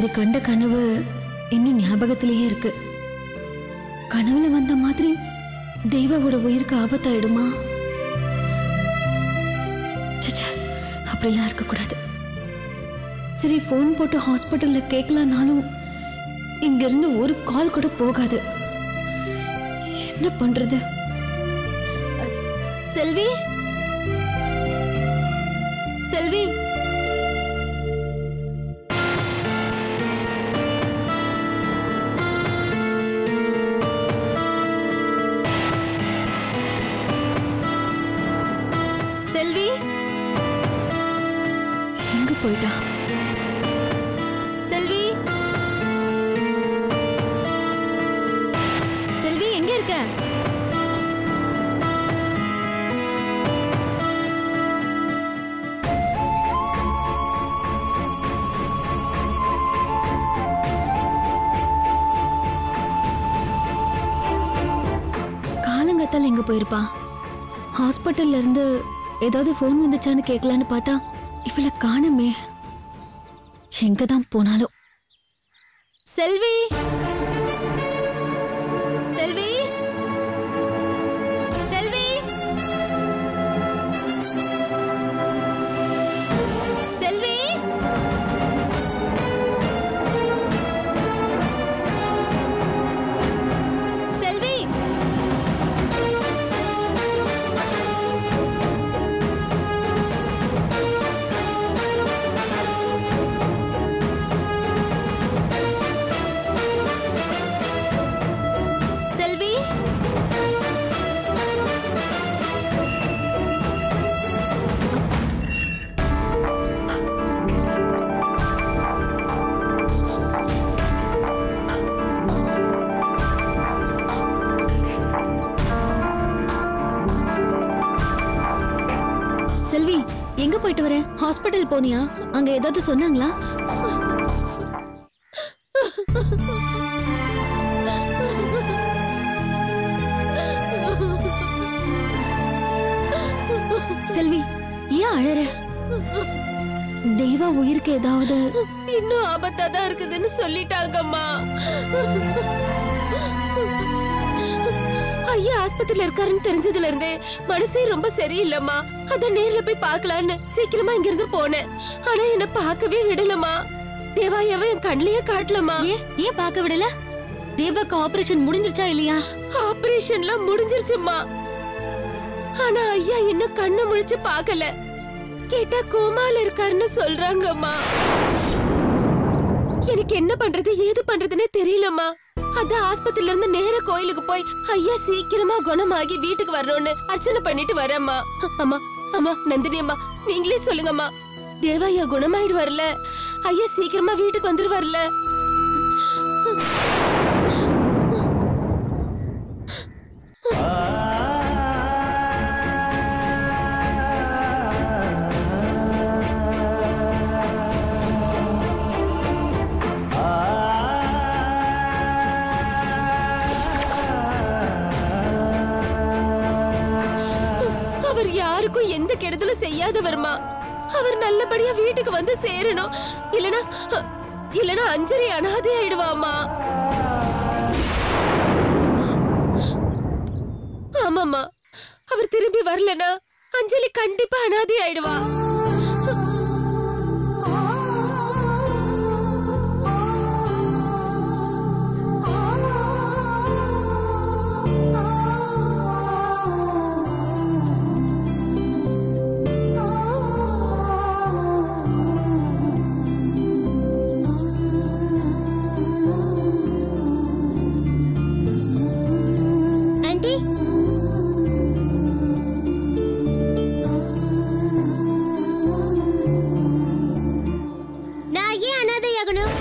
ராத்திரி கண்ட கனவு இன்னும் ஞாபகத்திலேயே இருக்கு கனவுல வந்த மாதிரி தெய்வாவோட உயிருக்கு ஆபத்தாயிடுமா ச்சே, அப்படிலாம் இருக்கக்கூடாது சரி ஃபோன் போட்டு ஹாஸ்பிட்டல்ல கேட்கலான்னாலும் இங்கிருந்து ஒரு கால் கூட போகாது என்ன பண்றது அ, செல்வி செல்வி செல்வி எங்க போயிட்டா செல்வி செல்வி எங்க இருக்க காலங்கத்தால் எங்க போயிருப்பா ஹாஸ்பிட்டல்ல இருந்து ஏதாவது ஃபோன் வந்துச்சான்னு கேட்கலான்னு பார்த்தா இவளை காணுமே எங்க தான் போனாலும் செல்வி செல்வி செல்வி செல்வி செல்வி செல்வி செல்வி எங்க போயிட்டு வர ஹாஸ்பிட்டல் போனியா அங்க ஏதாவது சொன்னாங்களா செல்வி ஏன் அழற தெய்வா உயிருக்கு ஏதாவது இன்னும் ஆபத்தா தான் இருக்குதுன்னு சொல்லிட்டாங்கம்மா ஐயா ஆஸ்பத்திரியில இருக்காருன்னு தெரிஞ்சதுல இருந்தே மனசே ரொம்ப சரியில்லைம்மா அதான் நேர்ல போய் பார்க்கலான்னு சீக்கிரமா இங்க இருந்து போனேன் ஆனா என்ன பார்க்கவே விடலம்மா தேவாயாவை என் கண்ணிலேயே காட்டலம்மா ஏன் ஏன் பார்க்க விடல தேவாக்கு ஆபரேஷன் முடிஞ்சிருச்சா இல்லையா ஆபரேஷன்லாம் முடிஞ்சிருச்சும்மா ஆனா ஐயா இன்னும் கண்ணை முழிச்சு பார்க்கல கேட்டா கோமால இருக்காருன்னு சொல்றாங்கம்மா எனக்கு என்ன பண்றது ஏது பண்றதுன்னே தெரியலம்மா அதான் ஆஸ்பத்திரில இருந்து நேர கோயிலுக்கு போய் ஐயா சீக்கிரமா குணமாகி வீட்டுக்கு வரணும்னு அர்ச்சனை பண்ணிட்டு வரேம்மா அம்மா அம்மா நந்தினி அம்மா நீங்களே சொல்லுங்கம்மா தேவா ஐயா குணமாயிடுவார்ல ஐயா சீக்கிரமா வீட்டுக்கு வந்துருவார்ல அவர் யாருக்கும் எந்த கெடுதலும் செய்யாதவர்மா அவர் நல்லபடியா வீட்டுக்கு வந்து சேரணும் இல்லனா இல்லனா அஞ்சலி அனாதை ஆயிடுவாமா ஆமாம்மா அவர் திரும்பி வரலனா அஞ்சலி கண்டிப்பா அனாதை ஆயிடுவா ஆண்டி நான் ஏன் அனாதையாகணும்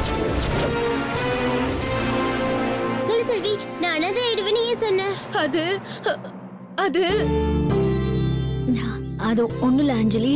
சொல்லு செல்வி நான் அனாதை ஆயிடுவேன்னு ஏன் சொன்ன அது அது அது ஒண்ணும் இல்ல அஞ்சலி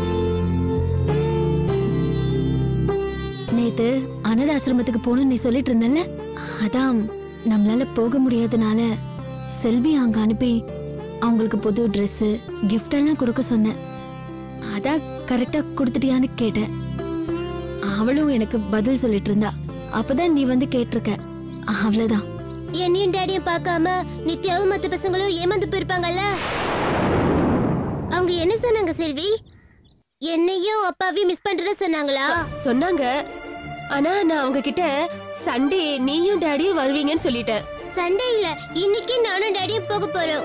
நேத்து அனாத ஆசிரமத்துக்கு போகணும்னு நீ சொல்லிட்டு இருந்தல்ல அதான் நம்மளால போக முடியாதனால செல்வி அங்க அனுப்பி அவங்களுக்கு புது Dress gift எல்லாம் கொடுக்க சொன்னேன் அதான் கரெக்டா கொடுத்துட்டியான்னு கேட்டேன் அவளும் எனக்கு பதில் சொல்லிட்டு இருந்தா அப்பதான் நீ வந்து கேட்டிருக்க அவ்வளவுதான் என்னையும் டேடியும் பார்க்காம நித்யாவும் மத்த பசங்களும் ஏமாந்து போயிருப்பாங்கல்ல அவங்க என்ன சொன்னாங்க செல்வி என்னையும் அப்பாவையும் மிஸ் பண்றதா சொன்னாங்களா சொன்னாங்க ஆனா நான் அவங்க கிட்ட சண்டே நீயும் டாடியும் வருவீங்கன்னு சொல்லிட்டேன் சண்டே இல்ல இன்னைக்கு நானும் டேடியும் போக போறோம்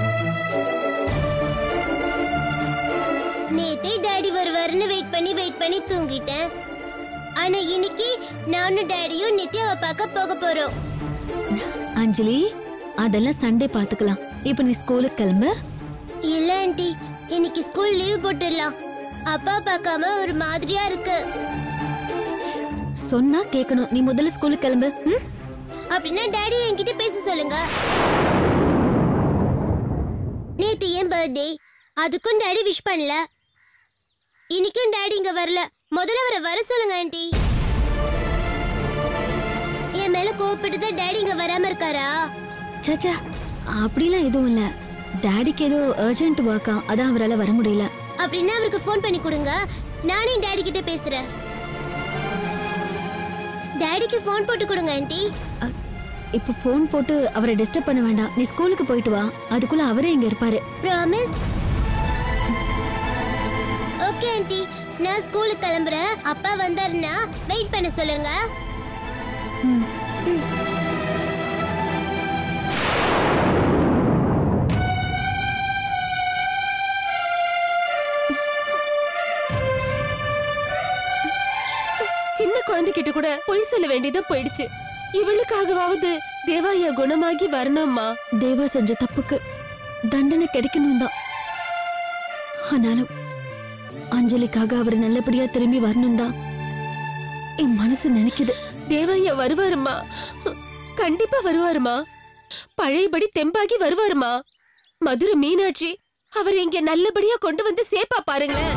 நேத்தே டாடி வருவாருன்னு வெயிட் பண்ணி வெயிட் பண்ணி தூங்கிட்டேன் ஆனா இன்னைக்கு நானும் டேடியும் நித்யாவை பார்க்க போக போறோம் அஞ்சலி அதெல்லாம் சண்டே பாத்துக்கலாம் இப்ப நீ ஸ்கூலுக்கு கிளம்பு இல்ல ஆண்டி இன்னைக்கு ஸ்கூல் லீவ் போட்டுடலாம் அப்பா பார்க்காம ஒரு மாதிரியா இருக்கு சொன்னா கேட்கணும் நீ முதல்ல ஸ்கூலுக்கு கிளம்பு ம்? அப்படின்னா டாடி என்கிட்ட பேச சொல்லுங்க நேத்து ஏன் பர்த்டே அதுக்கும் டாடி விஷ் பண்ணல இன்னைக்கும் டாடி இங்க வரல முதல்ல அவரை வர சொல்லுங்க ஆண்டி என் மேல கோவப்பட்டு தான் டாடி இங்க வராம இருக்காரா சச்சா அப்படிலாம் எதுவும் இல்ல டாடிக்கு ஏதோ அர்ஜென்ட் ஒர்க்கா அதான் அவரால் வர முடியல அப்படின்னா அவருக்கு ஃபோன் பண்ணி கொடுங்க நானே டாடி கிட்ட பேசுறேன் டாடிக்கு ஃபோன் போட்டு கொடுங்க ஆண்டி அ, இப்ப ஃபோன் போட்டு அவரை டிஸ்டர்ப் பண்ண வேண்டாம் நீ ஸ்கூலுக்கு போயிட்டு வா அதுக்குள்ள அவரே இங்க இருப்பாரு ப்ராமிஸ் ஓகே ஆண்டி நான் ஸ்கூலுக்கு கிளம்புறேன் அப்பா வந்தாருன்னா வெயிட் பண்ண சொல்லுங்க ம். சின்ன குழந்தைகிட்ட கூட பொய் சொல்ல வேண்டியதா போயிடுச்சு இவளுக்காகவாவது தேவாயா குணமாகி வரணும்மா தேவா செஞ்ச தப்புக்கு தண்டனை கிடைக்கணும் தான் ஆனாலும் அஞ்சலிக்காக அவர் நல்லபடியா திரும்பி வரணும் தான் என் மனசு நினைக்குது தேவாயா வருவாருமா கண்டிப்பா வருவாருமா பழையபடி தெம்பாகி வருவாருமா மதுரை மீனாட்சி அவர் இங்க நல்லபடியா கொண்டு வந்து சேப்பா பாருங்களேன்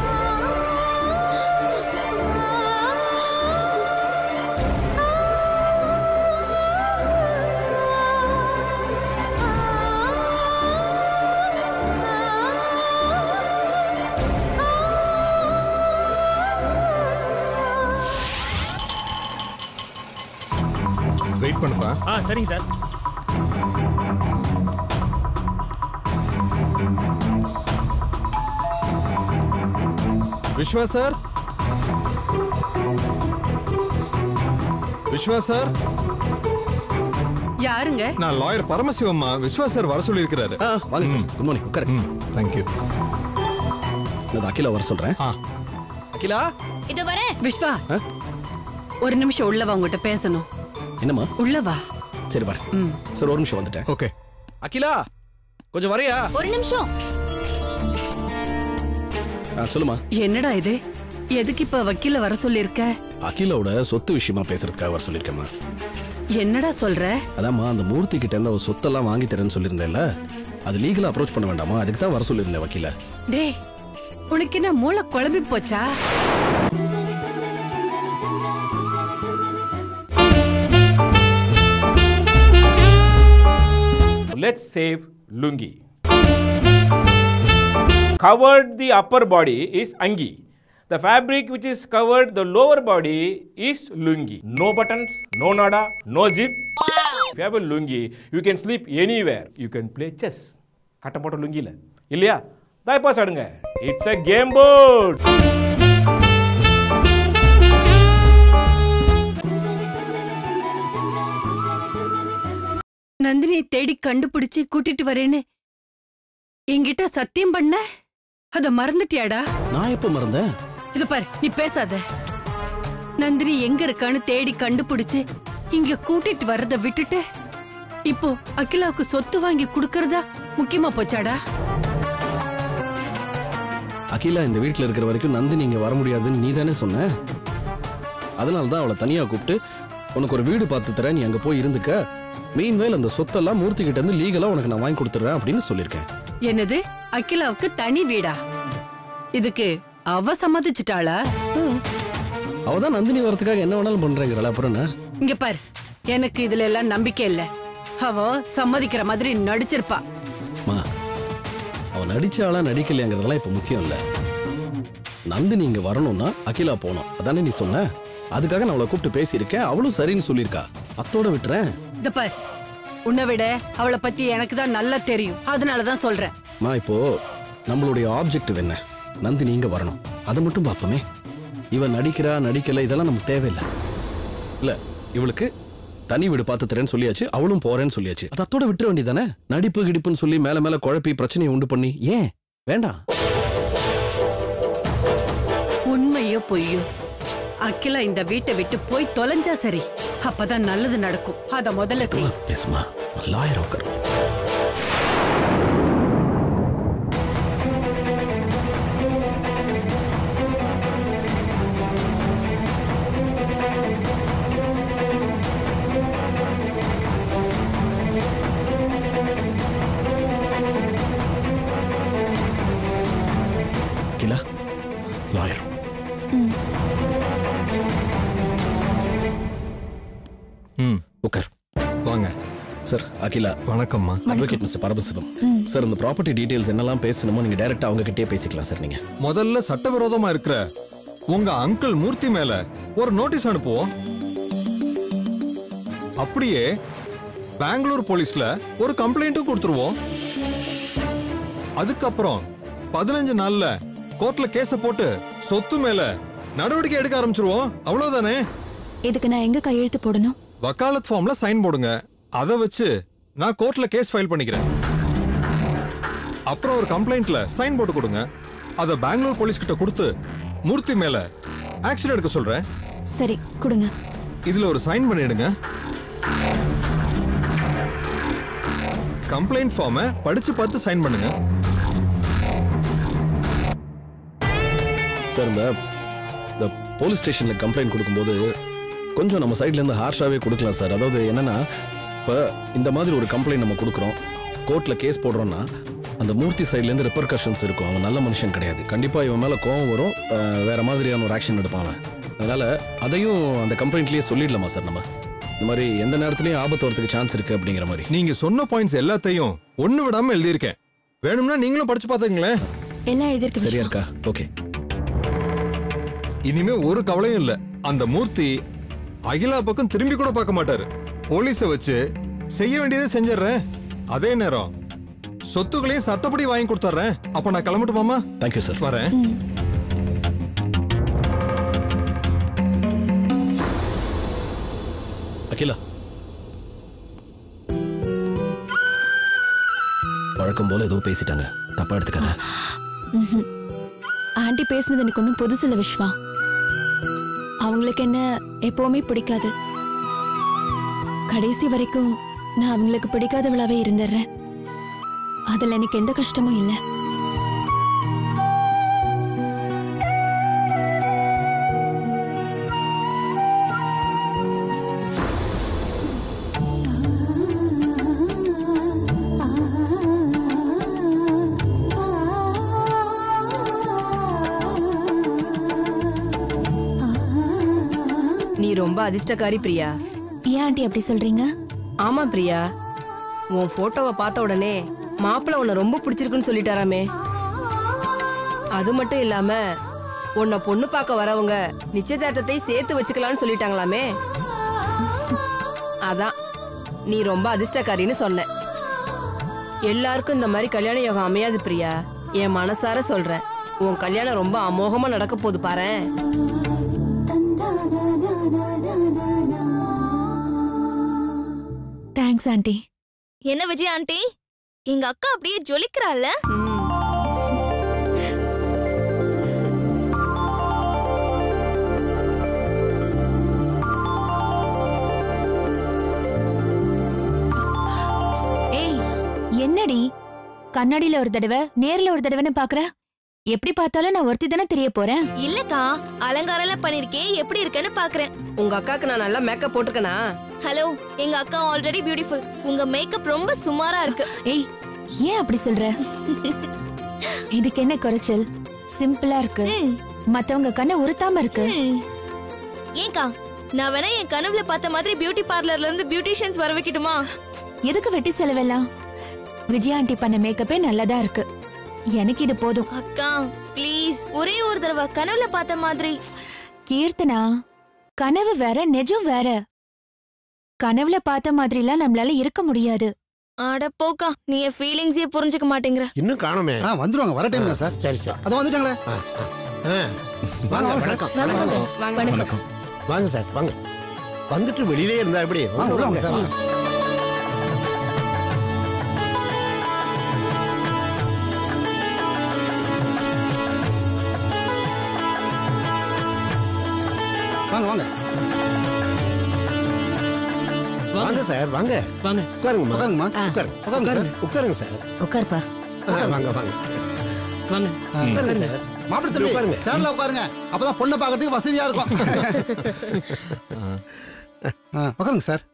வெயிட் பண்ணுப்பா ஆ சரிங்க sir Viswa sir Viswa sir யாருங்க நான் லாயர் பரமசிவம்மா விஸ்வா சார் வர சொல்லியிருக்கிறாரு ஆ வாங்க சார் குட் மார்னிங் உட்காரு ம் தேங்க்யூ நான் அகிலா வர சொல்றேன் ஆ அகிலா இதோ வரேன் விஸ்வா ஆ? ஒரு நிமிஷம் உள்ள வா உங்ககிட்ட பேசணும் என்னம்மா உள்ள வா சரி வர சார் ஒரு நிமிஷம் வந்துட்டேன் ஓகே அகிலா கொஞ்சம் வரையா ஒரு நிமிஷம் ஆ சொல்லுமா என்னடா இது எதுக்கு இப்ப வக்கீல வர சொல்லிருக்க அகிலாவோட சொத்து விஷயமா பேசுறதுக்காக வர சொல்லியிருக்கேம்மா என்னடா சொல்ற அதாம்மா அந்த மூர்த்தி கிட்ட இருந்து அவ சொத்தெல்லாம் வாங்கி தரேன்னு சொல்லியிருந்தேன்ல அது லீகலா அப்ரோச் பண்ண வேண்டாமா அதுக்கு தான் வர சொல்லியிருந்தேன் வக்கீல டேய் உனக்கு என்ன மூளை குழம்பி போச்சா Let's save lungi. Covered the upper body is angi. The fabric which is covered the lower body is lungi. No buttons, no nada, no zip. If you have a lungi, you can sleep anywhere. You can play chess. கட்ட போட்ட லுங்கியில் இல்லையா தான் இப்போ சாடுங்க it's a game board நந்தினியை தேடி கண்டுபிடிச்சு கூட்டிட்டு வரேன்னு என்கிட்ட சத்தியம் பண்ண அத மறந்துட்டியாடா நான் எப்போ மறந்தேன் இது பாரு நீ பேசாத நந்தினி எங்க இருக்கான்னு தேடி கண்டுபிடிச்சு இங்க கூட்டிட்டு வர்றத விட்டுட்டு இப்போ அகிலாவுக்கு சொத்து வாங்கி குடுக்கறதா முக்கியமா போச்சாடா அகிலா இந்த வீட்டில் இருக்கிற வரைக்கும் நந்தினி இங்க வர முடியாதுன்னு நீ தானே சொன்ன அதனால தான் அவளை தனியா கூப்பிட்டு உனக்கு ஒரு வீடு பார்த்து தரேன் நீ அங்க போய் இருந்துக்க மீன்வேல் அந்த சொத்தெல்லாம் மூர்த்தி கிட்ட இருந்து லீகலா உனக்கு நான் வாங்கி கொடுத்துறேன் அப்படின்னு சொல்லியிருக்கேன் என்னது அகிலாவுக்கு தனி வீடா இதுக்கு அவ சம்மதிச்சிட்டாளா அவ தான் நந்தினி வரதுக்காக என்ன வேணாலும் பண்றேங்கிறல அப்புறம் என்ன இங்க பாரு எனக்கு இதுல எல்லாம் நம்பிக்கை இல்ல அவ சம்மதிக்கிற மாதிரி நடிச்சிருப்பா மா அவன் நடிச்சாளா நடிக்கலையாங்கிறதெல்லாம் இப்ப முக்கியம் இல்ல நந்தினி இங்க வரணும்னா அகிலா போகணும் அதானே நீ சொன்ன அதுக்காக நான் அவளை கூப்பிட்டு பேசியிருக்கேன் அவளும் சரின்னு சொல்லியிருக்கா அத்தோட விட்டுறேன் இந்த பார் உன்னை விட அவளை பத்தி எனக்கு தான் நல்லா தெரியும் அதனாலதான் சொல்றேன் நான் இப்போ நம்மளுடைய ஆப்ஜெக்டிவ் என்ன நந்தினி இங்க வரணும் அதை மட்டும் பார்ப்போமே இவ நடிக்கிறா நடிக்கல இதெல்லாம் நமக்கு தேவையில்லை இல்ல இவளுக்கு தனி வீடு பார்த்து தரேன்னு சொல்லியாச்சு அவளும் போறேன்னு சொல்லியாச்சு அது அத்தோட விட்டுற வேண்டியதானே நடிப்பு கிடிப்புன்னு சொல்லி மேல மேல குழப்பி பிரச்சனையை உண்டு பண்ணி ஏன் வேண்டாம் உண்மையோ பொய்யோ அகிலா இந்த வீட்டை விட்டு போய் தொலைஞ்சா சரி அப்பதான் நல்லது நடக்கும் அத முதல்ல செய் பேசுமா லாயர் உட்கார் அகிலா லாயர் ம் உட்கார் வாங்க சார் அகிலா வணக்கம்மா அட்வொகேட் மிஸ்டர் பரமசிவம் சார் இந்த ப்ராப்பர்ட்டி டீடைல்ஸ் என்னெல்லாம் பேசணுமோ நீங்க டைரக்டா அவங்க கிட்டே பேசிக்கலாம் சார் நீங்க முதல்ல சட்டவிரோதமா இருக்கிற உங்க அங்கிள் மூர்த்தி மேல ஒரு நோட்டீஸ் அனுப்புவோம் அப்படியே பெங்களூர் போலீஸ்ல ஒரு கம்ப்ளைண்ட்டும் கொடுத்துருவோம் அதுக்கப்புறம் பதினஞ்சு நாள்ல கோர்ட்ல கேஸ போட்டு சொத்து மேல நடவடிக்கை எடுக்க ஆரம்பிச்சிருவோம் அவ்வளவுதானே இதுக்கு நான் எங்க கையெழுத்து போடணும் வக்காலத் ஃபார்ம்ல சைன் போடுங்க அதை வச்சு நான் கோர்ட்ல கேஸ் ஃபைல் பண்ணிக்கிறேன் அப்புறம் ஒரு கம்ப்ளைண்ட்ல சைன் போட்டு கொடுங்க அதை பெங்களூர் போலீஸ் கிட்ட கொடுத்து மூர்த்தி மேல ஆக்ஷன் எடுக்க சொல்றேன் சரி கொடுங்க இதுல ஒரு சைன் பண்ணிடுங்க கம்ப்ளைண்ட் ஃபார்மை படிச்சு பார்த்து சைன் பண்ணுங்க சார் இந்த இந்த போலீஸ் ஸ்டேஷன்ல கம்ப்ளைண்ட் கொடுக்கும்போது கொஞ்சம் நம்ம சைட்ல இருந்து ஹார்ஷாவே கொடுக்கலாம் சார் அதாவது என்னன்னா இப்போ இந்த மாதிரி ஒரு கம்ப்ளைண்ட் நம்ம கொடுக்குறோம் கோர்ட்ல கேஸ் போடுறோம்னா அந்த மூர்த்தி சைட்ல இருந்து ரெப்பர்கஷன்ஸ் இருக்கும் அவன் நல்ல மனுஷன் கிடையாது கண்டிப்பா இவன் மேல கோவம் வரும் அஹ், வேற மாதிரியான ஒரு ஆக்ஷன் எடுப்பான் அவன் அதனால அதையும் அந்த கம்ப்ளைண்ட்லயே சொல்லிடலாமா சார் நம்ம இந்த மாதிரி எந்த நேரத்துலயும் ஆபத்து வரதுக்கு சான்ஸ் இருக்கு அப்படிங்கிற மாதிரி நீங்க சொன்ன பாயிண்ட்ஸ் எல்லாத்தையும் ஒண்ணு விடாம எழுதியிருக்கேன் வேணும்னா நீங்களும் படிச்சு பார்த்துங்களேன் எல்லாம் எழுதிருக்கு சரியா விஸ்வா. இருக்கா ஓகே இனிமே ஒரு கவலையும் இல்ல அந்த மூர்த்தி அகிலா பக்கம் திரும்பி கூட பார்க்க மாட்டாரு போலீஸ வச்சு செய்ய வேண்டியதை செஞ்சிடுறேன் அதே நேரம் சொத்துக்களையும் சட்டப்படி வாங்கி கொடுத்துட்றேன் அப்ப நான் கிளம்பட்டுமாமா தேங்க்யூ சார் வரேன் அகிலா வழக்கம் போல ஏதோ பேசிட்டாங்க தப்பா எடுத்துக்காத ஆண்டி பேசுனது எனக்கு ஒன்றும் புதுசு இல்லை விஸ்வா அவங்களுக்கு என்ன எப்பவுமே பிடிக்காது கடைசி வரைக்கும் நான் அவங்களுக்கு பிடிக்காதவளாவே இருந்துடுறேன் அதுல எனக்கு எந்த கஷ்டமும் இல்லை நீ ரொம்ப அதிர்ஷ்டக்காரி பிரியா ஏன் ஆண்டி அப்படி சொல்றீங்க ஆமா பிரியா உன் போட்டோவை பார்த்த உடனே மாப்பிள்ள உன்னை ரொம்ப பிடிச்சிருக்குன்னு சொல்லிட்டாராமே அது மட்டும் இல்லாம உன்னை பொண்ணு பார்க்க வரவங்க நிச்சயதார்த்தத்தை சேர்த்து வச்சுக்கலாம்னு சொல்லிட்டாங்களாமே அதான் நீ ரொம்ப அதிர்ஷ்டக்காரின்னு சொன்ன எல்லாருக்கும் இந்த மாதிரி கல்யாண யோகம் அமையாது பிரியா என் மனசார சொல்றேன் உன் கல்யாணம் ரொம்ப அமோகமா நடக்க போகுது பாரேன் தேங்க்ஸ் ஆண்டி என்ன விஜய் ஆண்டி எங்க அக்கா அப்படியே ஜொலிக்கிறாள்ல ஏய் என்னடி கண்ணாடியில ஒரு தடவை நேர்ல ஒரு தடவைன்னு பாக்குற எப்படி பார்த்தாலும் நான் ஒருத்தி தானே தெரிய போறேன் இல்லக்கா அலங்காரம் எல்லாம் பண்ணிருக்கேன் எப்படி இருக்கேன்னு பாக்குறேன் உங்க அக்காக்கு நான் நல்லா மேக்கப் போட்டிருக்கேனா ஹலோ எங்க அக்கா ஆல்ரெடி பியூட்டிஃபுல் உங்க மேக்கப் ரொம்ப சுமாரா இருக்கு ஏய் ஏன் அப்படி சொல்ற இதுக்கு என்ன குறைச்சல் சிம்பிளா இருக்கு மத்தவங்க கண்ணை உறுத்தாம இருக்கு ம். ஏன்க்கா நான் வேணா என் கனவுல பார்த்த மாதிரி பியூட்டி பார்லர்ல இருந்து பியூட்டிஷியன்ஸ் வர வைக்கட்டுமா எதுக்கு வெட்டி செலவெல்லாம் விஜயா ஆண்டி பண்ண மேக்கப்பே நல்லதா இருக்கு எனக்கு இது போதும் அக்கா ப்ளீஸ் ஒரே ஒரு தடவை கனவுல பார்த்த மாதிரி கீர்த்தனா கனவு வேற நிஜம் வேற கனவுல பார்த்த மாதிரிலாம் நம்மளால இருக்க முடியாது அட போக்கா நீ என் ஃபீலிங்ஸே புரிஞ்சுக்க மாட்டேங்கிற இன்னும் காணுமே ஆ வந்துருவாங்க வர டைம் சார் சரி சார் அதோ வந்துட்டாங்களே ஆ. வாங்க வணக்கம் வணக்கம் வணக்கம் வாங்க சார் வாங்க வந்துட்டு வெளியிலே இருந்தா எப்படி வாங்க உள்ள வாங்க சார் வாங்க வாங்க வாங்க வாங்க சார் வாங்க வாங்க உட்காருங்கம்மா உட்காருங்கம்மா. உட்காருங்க உட்காருங்க சார் உட்காருங்க சார் உட்காருப்பா ஆ, வாங்க வாங்க வாங்க உட்காருங்க சார் மாப்பிள்ளை இப்படி தம்பி உட்காருங்க. சேர்ல உட்காருங்க அப்பதான் பொண்ணை பார்க்கறதுக்கு வசதியா இருக்கும் ஆ, உட்காருங்க சார்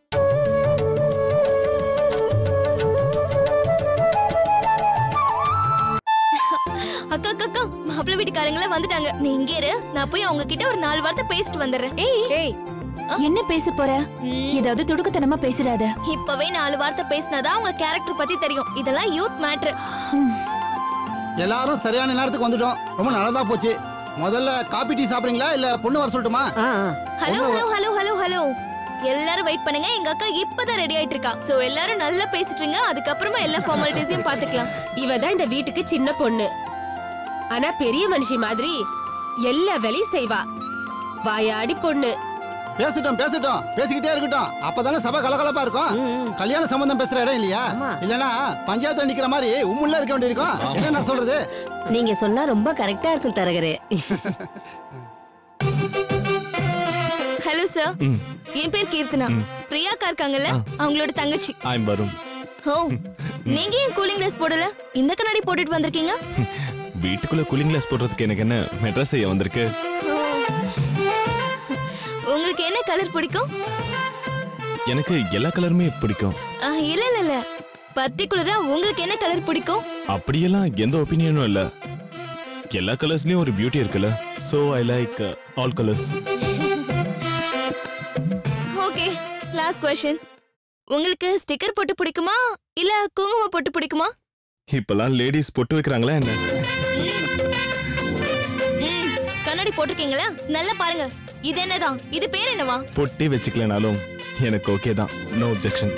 அக்கா அக்கா அக்கா மாப்பிள்ளை வீட்டுக்காரங்கள வந்துட்டாங்க நீ இங்கே இரு நான் போய் அவங்க கிட்ட ஒரு நாலு வார்த்தை பேசிட்டு வந்துடுறேன் ஏய் ஏய் என்ன பேச போற ஏதாவது துடுக்குத்தனமா பேசிடாத இப்பவே நாலு வார்த்தை பேசினாதான் அவங்க கேரக்டர் பத்தி தெரியும் இதெல்லாம் யூத் மேட்ரு எல்லாரும் சரியான நேரத்துக்கு வந்துட்டோம் ரொம்ப நல்லதா போச்சு முதல்ல காபி டீ சாப்பிடுறீங்களா இல்ல பொண்ணு வர சொல்லட்டுமா ஆ ஆ. Hello hello hello hello hello எல்லாரும் வெயிட் பண்ணுங்க எங்க அக்கா இப்பதான் ரெடி ஆயிட்டு இருக்கா சோ எல்லாரும் நல்லா பேசிட்டு இருங்க அதுக்கப்புறமா எல்லா ஃபார்மாலிட்டிஸையும் பாத்துக்கலாம் இவ தான் இந்த வீட்டுக்கு சின்ன பொண்ணு ஆனா பெரிய மனுஷி மாதிரி எல்லா வேலையும் செய்வா வாயாடி பொண்ணு பேசட்டும் பேசட்டும் பேசிக்கிட்டே இருக்கட்டும் அப்பதானே சபை கலகலப்பா இருக்கும் கல்யாண சம்பந்தம் பேசுற இடம் இல்லையா இல்லனா பஞ்சாயத்துல நிக்கிற மாதிரி உம்முள்ள இருக்க வேண்டியிருக்கும் என்ன நான் சொல்றது நீங்க சொன்னா ரொம்ப கரெக்டா இருக்கும் தரகரே ஹலோ சார் என் பேர் கீர்த்தனா பிரியாக்கா இருக்காங்கல்ல அவங்களோட தங்கச்சி ஐம் வரும் ஓ நீங்க ஏன் கூலிங் ட்ரெஸ் போடல இந்த கண்ணாடி போட்டுட்டு வந்திருக்கீங்க வீட்டுக்குள்ள கூலிங் கிளாஸ் போடுறதுக்கு எனக்கு என்ன மெட்ரஸ் செய்ய வந்திருக்கு உங்களுக்கு என்ன கலர் பிடிக்கும் எனக்கு எல்லா கலருமே பிடிக்கும் ஆ, இல்ல இல்ல இல்ல பர்டிகுலரா உங்களுக்கு என்ன கலர் பிடிக்கும் அப்படியெல்லாம் எந்த ஒப்பீனியனும் இல்ல எல்லா கலர்ஸ்லயும் ஒரு பியூட்டி இருக்குல்ல so I like all colours okay last question உங்களுக்கு ஸ்டிக்கர் போட்டு பிடிக்குமா இல்ல குங்குமம் போட்டு பிடிக்குமா இப்பெல்லாம் லேடிஸ் பொட்டு வைக்கிறாங்களா என்ன ம், கண்ணாடி போட்டிருக்கீங்களா நல்லா பாருங்க இது என்னதான் இது பேர் என்னவா பொட்டே வச்சுக்கலனாலும் எனக்கு ஓகே தான் நோ objection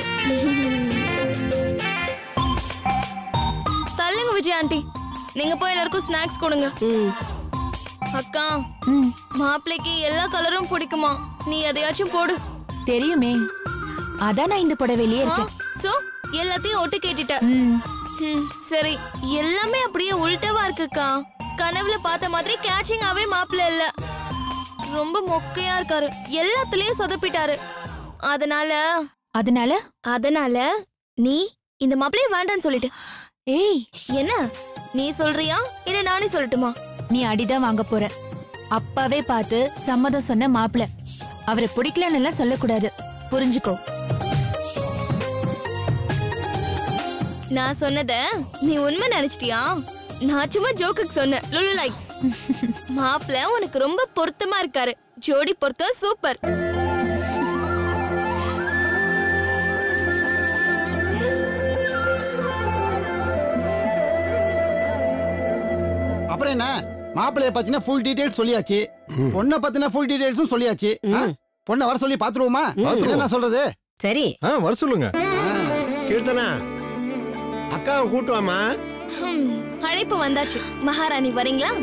தள்ளுங்க விஜய் ஆண்டி நீங்க போய் எல்லாருக்கும் ஸ்நாக்ஸ் கொடுங்க அக்கா மாப்பிள்ளைக்கு எல்லா கலரும் பிடிக்குமா நீ எதையாச்சும் போடு தெரியுமே அதான் நான் இந்த புடவையிலேயே இருக்கேன் சோ எல்லாத்தையும் ஒட்டு கேட்டுட்ட ம். ம், சரி எல்லாமே அப்படியே உள்டவா இருக்குக்கா கனவுல பார்த்த மாதிரி கேட்சிங்காவே மாப்பிள்ள இல்ல ரொம்ப மொக்கையா இருக்காரு எல்லாத்துலயும் சொதப்பிட்டாரு அதனால அதனால அதனால நீ இந்த மாப்பிளைய வேண்டான்னு சொல்லிட்டு ஏய் என்ன நீ சொல்றியா இல்ல நானே சொல்லட்டுமா நீ அடிதான் வாங்க போற அப்பாவே பார்த்து சம்மதம் சொன்ன மாப்பிள அவரை பிடிக்கலன்னு எல்லாம் சொல்லக்கூடாது புரிஞ்சுக்கோ நான் சொன்னத நீ உண்மை நினைச்சிட்டியா நான் சும்மா ஜோக்குக்கு சொன்னேன் லுலு லைக் மாப்பிள்ள உனக்கு ரொம்ப பொருத்தமா இருக்காரு ஜோடி பொருத்தம் சூப்பர் அப்புறம் என்ன மாப்பிள்ளைய பத்தின ஃபுல் டீடைல்ஸ் சொல்லியாச்சு பொண்ணை பத்தின ஃபுல் டீடைல்ஸும் சொல்லியாச்சு ஆ? பொண்ணை வர சொல்லி பாத்துருவோமா என்ன நான் சொல்றது சரி ஆ வர சொல்லுங்க கீர்த்தனா அக்காவை கூட்டு வாமா ஹம், அழைப்பு வந்தாச்சு மகாராணி வரீங்களா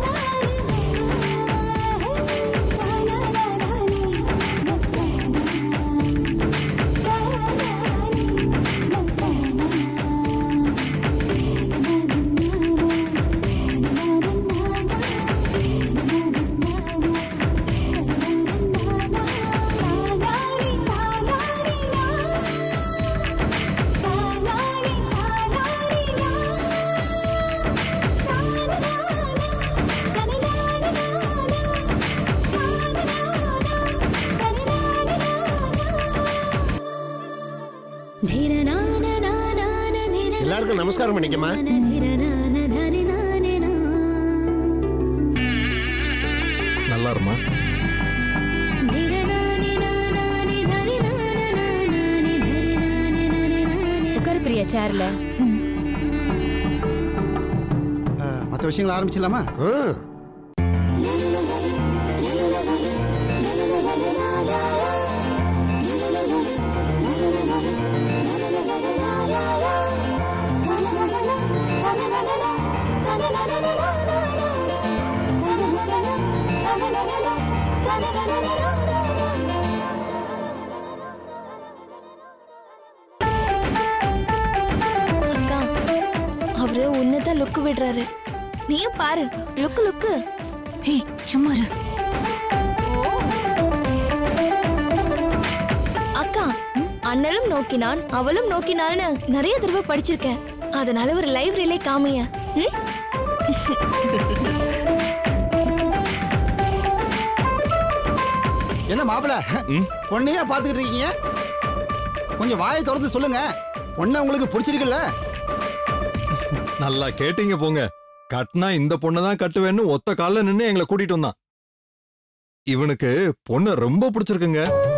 Thank you. வந்து நமஸ்காரம் பண்ணிக்கமா நல்லா இருமா உட்காரு பிரியா சேர்ல மற்ற விஷயங்களை ஆரம்பிச்சிடலாமா அக்கா அவரு உன்னதான் லுக்கு விடுறாரு நீயும் பாரு லுக்கு லுக்கு ஏய் சும்மா இரு அக்கா அண்ணலும் நோக்கினான் அவளும் நோக்கினாள்னு நிறைய தடவை படிச்சிருக்கேன் அதனால ஒரு லைப்ரரியிலே காமிய ம்? என்ன மாப்பிள பொண்ணையா பாத்துக்கிட்டு இருக்கீங்க கொஞ்சம் வாயை திறந்து சொல்லுங்க பொண்ணை உங்களுக்கு பிடிச்சிருக்குல்ல நல்லா கேட்டீங்க போங்க கட்டினா இந்த பொண்ணை தான் கட்டுவேன்னு ஒத்த கால்ல நின்னு எங்களை கூட்டிட்டு வந்தான் இவனுக்கு பொண்ணை ரொம்ப பிடிச்சிருக்குங்க